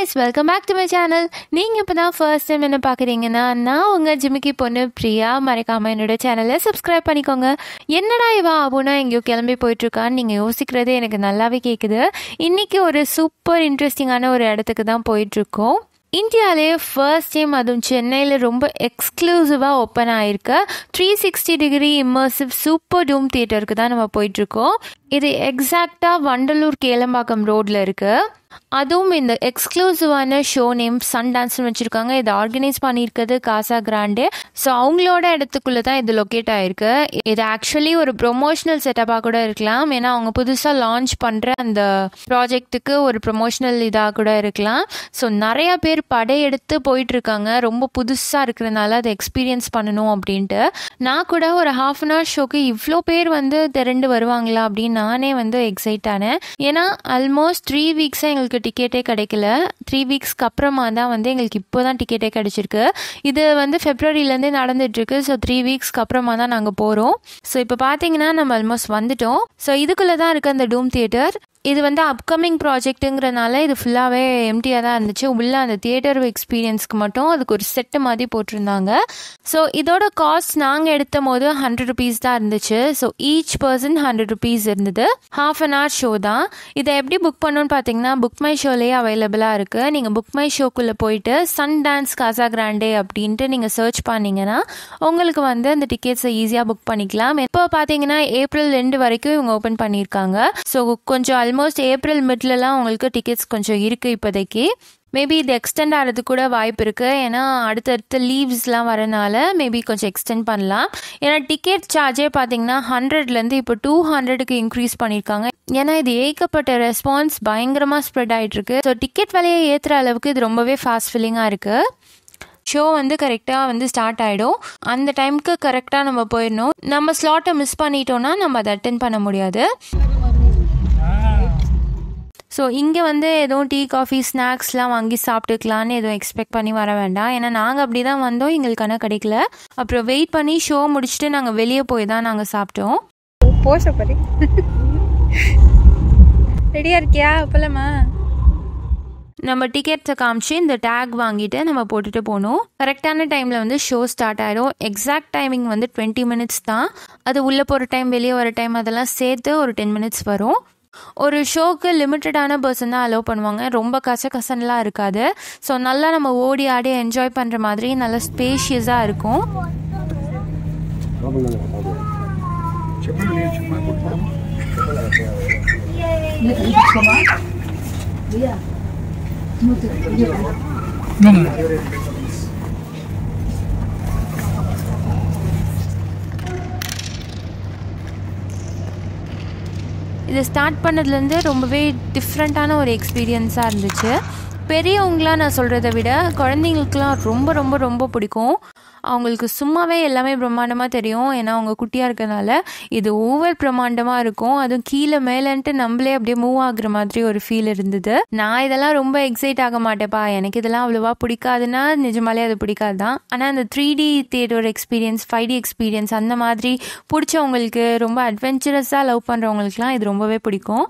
Guys welcome back to my channel நீங்கள் இப்போ தான் ஃபர்ஸ்ட் டைம் என்ன பார்க்குறீங்கன்னா நான் உங்கள் ஜிமிக்கி பொண்ணு பிரியா மறக்காமல் என்னோட சேனலை சப்ஸ்கிரைப் பண்ணிக்கோங்க என்னடா இவா ஆகுனா எங்கேயோ கிளம்பி போயிட்டுருக்கான்னு நீங்கள் யோசிக்கிறதே எனக்கு நல்லாவே கேட்குது இன்றைக்கி ஒரு சூப்பர் இன்ட்ரெஸ்டிங்கான ஒரு இடத்துக்கு தான் போயிட்டுருக்கோம் இந்தியாவிலே ஃபர்ஸ்ட் டைம் அதுவும் சென்னையில் ரொம்ப எக்ஸ்க்ளூசிவாக ஓப்பன் ஆகிருக்கு three sixty degree immersive super dome தியேட்டருக்கு தான் நம்ம போயிட்டுருக்கோம் இது எக்ஸாக்டாக வண்டலூர் கேளம்பாக்கம் ரோட்டில் இருக்குது அதுவும் இந்த எக்ஸ்க்ளூசிவான ஷோ நேம் சன் டான்ஸ்னு வச்சுருக்காங்க இதை ஆர்கனைஸ் பண்ணியிருக்கிறது காசா கிராண்டே ஸோ அவங்களோட இடத்துக்குள்ளே தான் இது லொக்கேட் ஆகிருக்கு இது ஆக்சுவலி ஒரு ப்ரொமோஷனல் செட்டப்பாக கூட இருக்கலாம் ஏன்னா அவங்க புதுசாக லான்ச் பண்ணுற அந்த ப்ராஜெக்ட்டுக்கு ஒரு ப்ரொமோஷனல் இதாக கூட இருக்கலாம் ஸோ நிறையா பேர் படையெடுத்து போயிட்டுருக்காங்க ரொம்ப புதுசாக இருக்கிறதுனால அதை எக்ஸ்பீரியன்ஸ் பண்ணணும் அப்படின்ட்டு நான் கூட ஒரு ஹாஃப் அன் ஹவர் ஷோக்கு இவ்வளோ பேர் வந்து திரண்டு வருவாங்களா அப்படின்னு நானே வந்து எக்ஸைட் ஆனேன் ஏன்னா ஆல்மோஸ்ட் த்ரீ வீக்ஸாக எங்களுக்கு டிக்கெட்டே கிடைக்கல த்ரீ வீக்ஸ்க்கு அப்புறமா தான் வந்து எங்களுக்கு இப்போ தான் டிக்கெட்டே கிடச்சிருக்கு இது வந்து ஃபெப்ரவரியிலேருந்தே நடந்துட்டுருக்கு ஸோ த்ரீ வீக்ஸ்க்கு அப்புறமா தான் நாங்கள் போகிறோம் ஸோ இப்போ பார்த்தீங்கன்னா நம்ம ஆல்மோஸ்ட் வந்துட்டோம் ஸோ இதுக்குள்ளே தான் இருக்குது அந்த டூம் தியேட்டர் இது வந்து அப்கமிங் ப்ராஜெக்ட்டுங்கிறனால இது ஃபுல்லாகவே எம்டியாக தான் இருந்துச்சு உள்ள அந்த தியேட்டர் எக்ஸ்பீரியன்ஸ்க்கு மட்டும் அதுக்கு ஒரு செட்டு மாதிரி போட்டிருந்தாங்க ஸோ இதோட காஸ்ட் நாங்கள் எடுத்த போது ஹண்ட்ரட் ருபீஸ் தான் இருந்துச்சு so each person hundred rupees இருந்தது ஹாஃப் அன் ஹவர் ஷோ தான் இதை எப்படி புக் பண்ணணும்னு பார்த்தீங்கன்னா புக் மை ஷோலேயே அவைலபிளாக இருக்குது நீங்கள் புக் மை ஷோக்குள்ளே போயிட்டு சன் டான்ஸ் காசா கிராண்டே அப்படின்ட்டு நீங்கள் சர்ச் பண்ணிங்கன்னா உங்களுக்கு வந்து அந்த டிக்கெட்ஸை ஈஸியாக புக் பண்ணிக்கலாம் இப்போ பார்த்தீங்கன்னா ஏப்ரல் ரெண்டு வரைக்கும் இவங்க ஓப்பன் பண்ணியிருக்காங்க ஸோ கொஞ்சம் ஆல்மோஸ்ட் ஏப்ரல் மிட்லலாம் உங்களுக்கு டிக்கெட்ஸ் கொஞ்சம் இருக்குது இப்போதைக்கு மேபி இது எக்ஸ்டெண்ட் ஆகிறதுக்கு கூட வாய்ப்பு இருக்குது ஏன்னா அடுத்தடுத்த லீவ்ஸ்லாம் வரனால மேபி கொஞ்சம் எக்ஸ்டெண்ட் பண்ணலாம் ஏன்னா டிக்கெட் சார்ஜே பார்த்தீங்கன்னா ஹண்ட்ரட்லேருந்து இப்போ டூ ஹண்ட்ரடுக்கு இன்க்ரீஸ் பண்ணியிருக்காங்க ஏன்னா இது ஏகப்பட்ட ரெஸ்பான்ஸ் பயங்கரமாக ஸ்ப்ரெட் ஆகிட்டுருக்கு ஸோ டிக்கெட் விலையை ஏற்றுற அளவுக்கு இது ரொம்பவே ஃபாஸ்ட் ஃபில்லிங்காக இருக்குது ஷோ வந்து கரெக்டாக வந்து ஸ்டார்ட் ஆகிடும் அந்த டைமுக்கு கரெக்டாக நம்ம போயிடணும் நம்ம ஸ்லாட்டை மிஸ் பண்ணிட்டோம்னா நம்ம அதை அட்டன் பண்ண முடியாது ஸோ இங்கே வந்து எதுவும் டீ காஃபி ஸ்நாக்ஸ்லாம் வாங்கி சாப்பிட்டுக்கலான்னு எதுவும் எக்ஸ்பெக்ட் பண்ணி வர வேண்டாம் ஏன்னா நாங்கள் அப்படி தான் வந்தோம் எங்களுக்கு ஆனால் கிடைக்கல அப்புறம் வெயிட் பண்ணி ஷோ முடிச்சுட்டு நாங்கள் வெளியே போய் தான் நாங்கள் சாப்பிட்டோம் போஷ பாரு ரெடியா இருக்கியா போலாமா நம்ம டிக்கெட்ஸை காமிச்சு இந்த டேக் வாங்கிட்டு நம்ம போட்டுட்டு போகணும் கரெக்டான டைமில் வந்து ஷோ ஸ்டார்ட் ஆகிடும் எக்ஸாக்ட் டைமிங் வந்து டுவெண்ட்டி மினிட்ஸ் தான் அது உள்ளே போகிற டைம் வெளியே வர டைம் அதெல்லாம் சேர்த்து ஒரு டென் மினிட்ஸ் வரும் ஒரு ஷோக்கு லிமிட்டடான பர்சன் தான் அலோவ் பண்ணுவாங்க ரொம்ப கச கசன்லாம் இருக்காது ஸோ நல்லா நம்ம ஓடி ஆடி என்ஜாய் பண்ணுற மாதிரி நல்லா ஸ்பேஷியஸாக இருக்கும் இது ஸ்டார்ட் பண்ணதுலேருந்து ரொம்பவே டிஃப்ரெண்ட்டான ஒரு எக்ஸ்பீரியன்ஸாக இருந்துச்சு பெரியவங்களாம் நான் சொல்கிறத விட குழந்தைங்களுக்குலாம் ரொம்ப ரொம்ப ரொம்ப பிடிக்கும் அவங்களுக்கு சும்மாவே எல்லாமே பிரம்மாண்டமாக தெரியும் ஏன்னா அவங்க குட்டியாக இருக்கிறதுனால இது ஓவர் பிரம்மாண்டமாக இருக்கும் அதுவும் கீழே மேலேன்ட்டு நம்மளே அப்படியே மூவ் ஆகுற மாதிரி ஒரு ஃபீல் இருந்தது நான் இதெல்லாம் ரொம்ப எக்ஸைட் ஆக மாட்டேப்பா எனக்கு இதெல்லாம் அவ்வளோவா பிடிக்காதுன்னா நிஜமாலே அது பிடிக்காது தான் ஆனால் அந்த three D theatre experience five D experience அந்த மாதிரி பிடிச்சவங்களுக்கு ரொம்ப அட்வென்ச்சரஸாக லவ் பண்ணுறவங்களுக்குலாம் இது ரொம்பவே பிடிக்கும்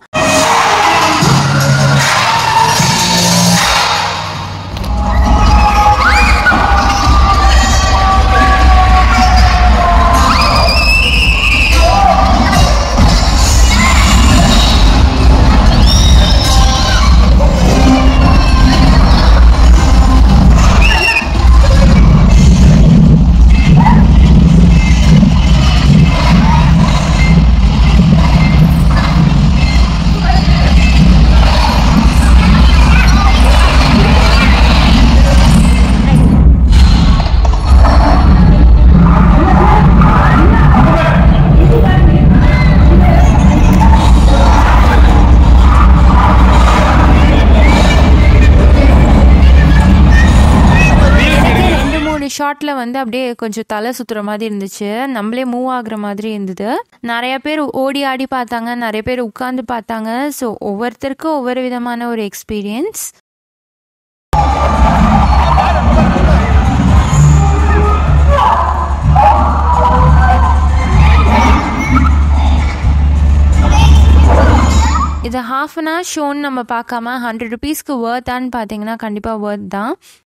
ஷார்ட்டில் வந்து அப்படியே கொஞ்சம் தலை சுற்றுற மாதிரி இருந்துச்சு நம்மளே மூவ் ஆகுற மாதிரி இருந்தது நிறைய பேர் ஓடி ஆடி பார்த்தாங்க நிறைய பேர் உட்காந்து பார்த்தாங்க ஸோ ஒவ்வொருத்தருக்கும் ஒவ்வொரு விதமான ஒரு எக்ஸ்பீரியன்ஸ் இது ஹாஃப் அன் ஹவர் ஷோன்னு நம்ம பார்க்காம ஹண்ட்ரட் ருபீஸ்க்கு ஒர்த்தான்னு பார்த்தீங்கன்னா கண்டிப்பாக ஒர்த் தான்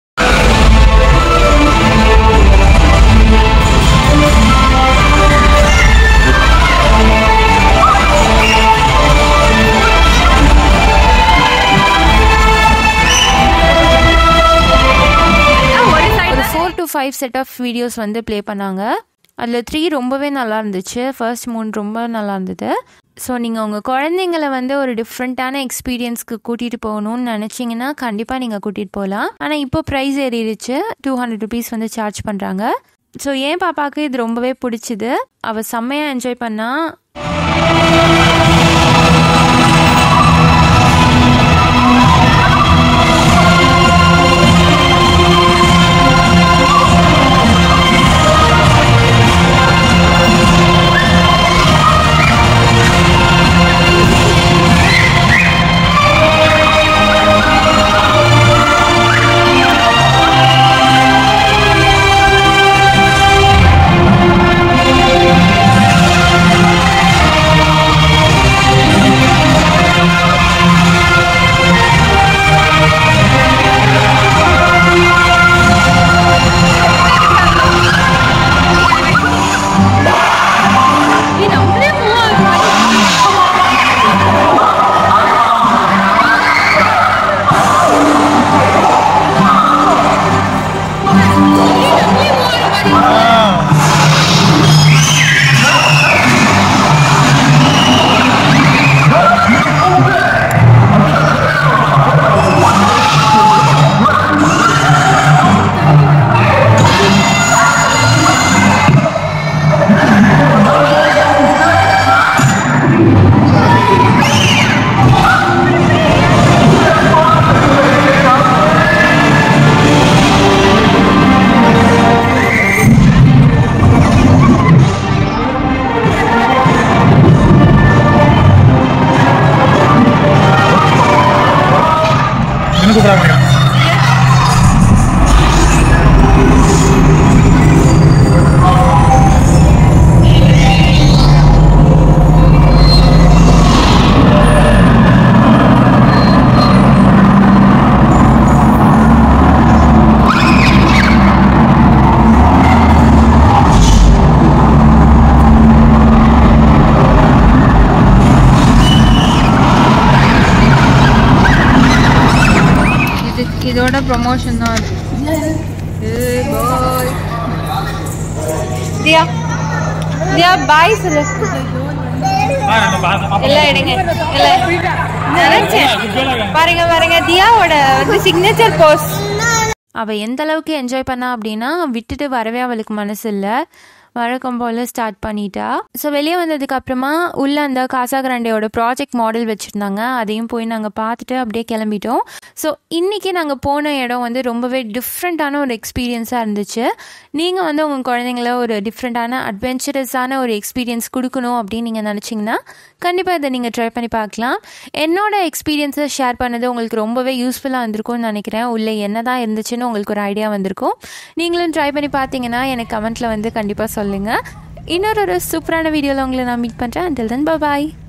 ஒரு four to five set of videos வந்து ப்ளே பண்ணாங்க அதில் த்ரீ ரொம்பவே நல்லா இருந்துச்சு ஃபர்ஸ்ட் மூணு ரொம்ப நல்லா இருந்தது ஸோ நீங்கள் உங்கள் குழந்தைங்களை வந்து ஒரு டிஃப்ரெண்ட்டான எக்ஸ்பீரியன்ஸ்க்கு கூட்டிகிட்டு போகணும்னு நினச்சிங்கன்னா கண்டிப்பாக நீங்கள் கூட்டிகிட்டு போகலாம் ஆனால் இப்போ ப்ரைஸ் ஏறிடுச்சு டூ ஹண்ட்ரட் ருபீஸ் வந்து சார்ஜ் பண்ணுறாங்க ஸோ என் பாப்பாவுக்கு இது ரொம்பவே பிடிச்சிது அவள் செம்மையாக என்ஜாய் பண்ணா என்ன கூப்பிடாங்க இது இதோட ப்ரொமோஷன் தான் அது ஏய், bye. தியா தியா பாய் சொல்லு எல்லாம் எடுங்க எல்லாம் நினைச்சேன் பாருங்க பாருங்க தியாவோட வந்து சிக்னேச்சர் போஸ் அவள் எந்த அளவுக்கு என்ஜாய் பண்ணா அப்படின்னா விட்டுட்டு வரவே அவளுக்கு மனசு இல்லை வழக்கம் போல் ஸ்டார்ட் பண்ணிட்டா ஸோ வெளியே வந்ததுக்கு அப்புறமா உள்ள அந்த காசா கிராண்டேயோட ப்ராஜெக்ட் மாடல் வச்சுருந்தாங்க அதையும் போய் நாங்கள் பார்த்துட்டு அப்படியே கிளம்பிட்டோம் ஸோ இன்றைக்கி நாங்கள் போன இடம் வந்து ரொம்பவே டிஃப்ரெண்ட்டான ஒரு எக்ஸ்பீரியன்ஸாக இருந்துச்சு நீங்கள் வந்து உங்கள் குழந்தைங்கள ஒரு டிஃப்ரெண்ட்டான அட்வென்ச்சரஸான ஒரு எக்ஸ்பீரியன்ஸ் கொடுக்கணும் அப்படின்னு நீங்கள் நினச்சிங்கன்னா கண்டிப்பாக இதை நீங்கள் ட்ரை பண்ணி பார்க்கலாம் என்னோட எக்ஸ்பீரியன்ஸை ஷேர் பண்ணது உங்களுக்கு ரொம்பவே யூஸ்ஃபுல்லாக இருந்திருக்கும்னு நினைக்கிறேன் உள்ளே என்ன தான் இருந்துச்சுன்னு உங்களுக்கு ஒரு ஐடியா வந்திருக்கும் நீங்களும் ட்ரை பண்ணி பார்த்தீங்கன்னா எனக்கு கமெண்ட்டில் வந்து கண்டிப்பாக சொல்லுங்கள் இன்னொரு ஒரு சூப்பரான வீடியோவில் உங்களை நான் மீட் பண்ணுறேன் until then bye பாய்